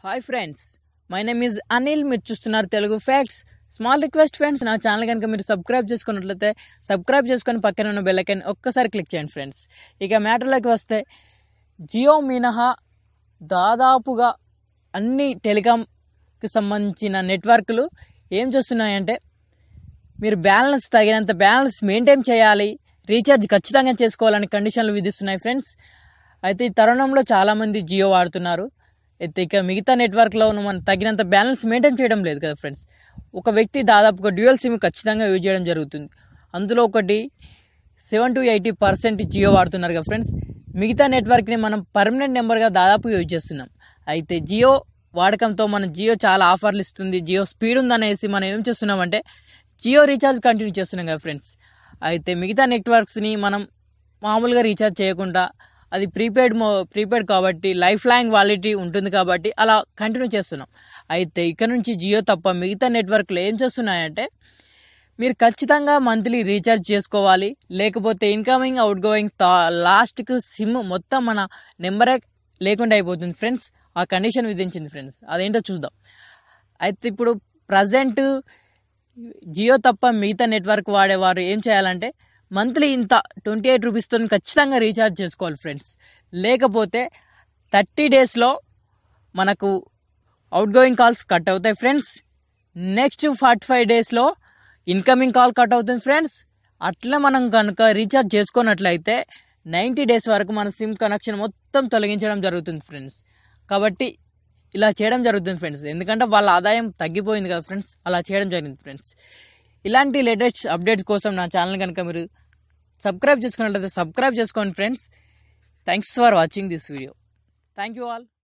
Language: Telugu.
hi friends my name is Anil మీరు చూస్తున్నారు Telugu facts small request friends నా ఛానల్ కనుక మీరు సబ్స్క్రైబ్ చేసుకున్నట్లయితే సబ్స్క్రైబ్ చేసుకొని పక్కన ఉన్న బెల్ ఐకాన్ ఒక్కసారి క్లిక్ చేయండి ఫ్రెండ్స్ ఇక మ్యాటర్లోకి వస్తే జియో మినహా దాదాపుగా అన్ని టెలికాంకి సంబంధించిన నెట్వర్క్లు ఏం చేస్తున్నాయంటే మీరు బ్యాలెన్స్ తగినంత బ్యాలెన్స్ మెయింటైన్ చేయాలి రీఛార్జ్ ఖచ్చితంగా చేసుకోవాలని కండిషన్లు విధిస్తున్నాయి ఫ్రెండ్స్ అయితే ఈ తరుణంలో చాలామంది జియో వాడుతున్నారు అయితే ఇక మిగతా నెట్వర్క్లో మనం తగినంత బ్యాలెన్స్ మెయింటైన్ చేయడం లేదు కదా ఫ్రెండ్స్ ఒక వ్యక్తి దాదాపుగా డ్యూయల్ సిమ్ ఖచ్చితంగా యూజ్ చేయడం జరుగుతుంది అందులో ఒకటి seven to eighty percent Jio వాడుతున్నారు కదా ఫ్రెండ్స్ మిగతా నెట్వర్క్ని మనం పర్మనెంట్ నెంబర్గా దాదాపు యూజ్ చేస్తున్నాం అయితే జియో వాడకంతో మన జియో చాలా ఆఫర్లు ఇస్తుంది జియో స్పీడ్ ఉందనేసి మనం ఏం చేస్తున్నామంటే జియో రీఛార్జ్ కంటిన్యూ చేస్తున్నాం కదా ఫ్రెండ్స్ అయితే మిగతా నెట్వర్క్స్ని మనం మామూలుగా రీఛార్జ్ చేయకుండా అది ప్రీపెయిడ్ మో ప్రీపెయిడ్ కాబట్టి లైఫ్ లాంగ్ వాలిటీ ఉంటుంది కాబట్టి అలా కంటిన్యూ చేస్తున్నాం అయితే ఇక్కడ నుంచి జియో తప్ప మిగతా నెట్వర్క్లు ఏం చేస్తున్నాయంటే మీరు ఖచ్చితంగా మంత్లీ రీఛార్జ్ చేసుకోవాలి లేకపోతే ఇన్కమింగ్ అవుట్ గోయింగ్ లాస్ట్కి సిమ్ మొత్తం మన నెంబరే లేకుండా అయిపోతుంది ఫ్రెండ్స్ ఆ కండిషన్ విధించింది ఫ్రెండ్స్ అదేంటో చూద్దాం అయితే ఇప్పుడు ప్రజెంట్ జియో తప్ప మిగతా నెట్వర్క్ వాడేవారు ఏం చేయాలంటే మంత్లీ ఇంత ట్వంటీ ఎయిట్ రూపీస్తో ఖచ్చితంగా రీఛార్జ్ చేసుకోవాలి ఫ్రెండ్స్ లేకపోతే థర్టీ డేస్లో మనకు అవుట్ గోయింగ్ కాల్స్ కట్ అవుతాయి ఫ్రెండ్స్ నెక్స్ట్ ఫార్టీ ఫైవ్ డేస్లో ఇన్కమింగ్ కాల్ కట్ అవుతుంది ఫ్రెండ్స్ అట్లా మనం కనుక రీఛార్జ్ చేసుకున్నట్లయితే నైంటీ డేస్ వరకు మన సిమ్ కనెక్షన్ మొత్తం తొలగించడం జరుగుతుంది ఫ్రెండ్స్ కాబట్టి ఇలా చేయడం జరుగుతుంది ఫ్రెండ్స్ ఎందుకంటే వాళ్ళ ఆదాయం తగ్గిపోయింది కదా ఫ్రెండ్స్ అలా చేయడం జరిగింది ఫ్రెండ్స్ ఇలాంటి లేటెస్ట్ అప్డేట్స్ కోసం నా ఛానల్ కనుక మీరు సబ్స్క్రైబ్ చేసుకున్నట్లయితే సబ్స్క్రైబ్ చేసుకోండి friends thanks for watching this video thank you all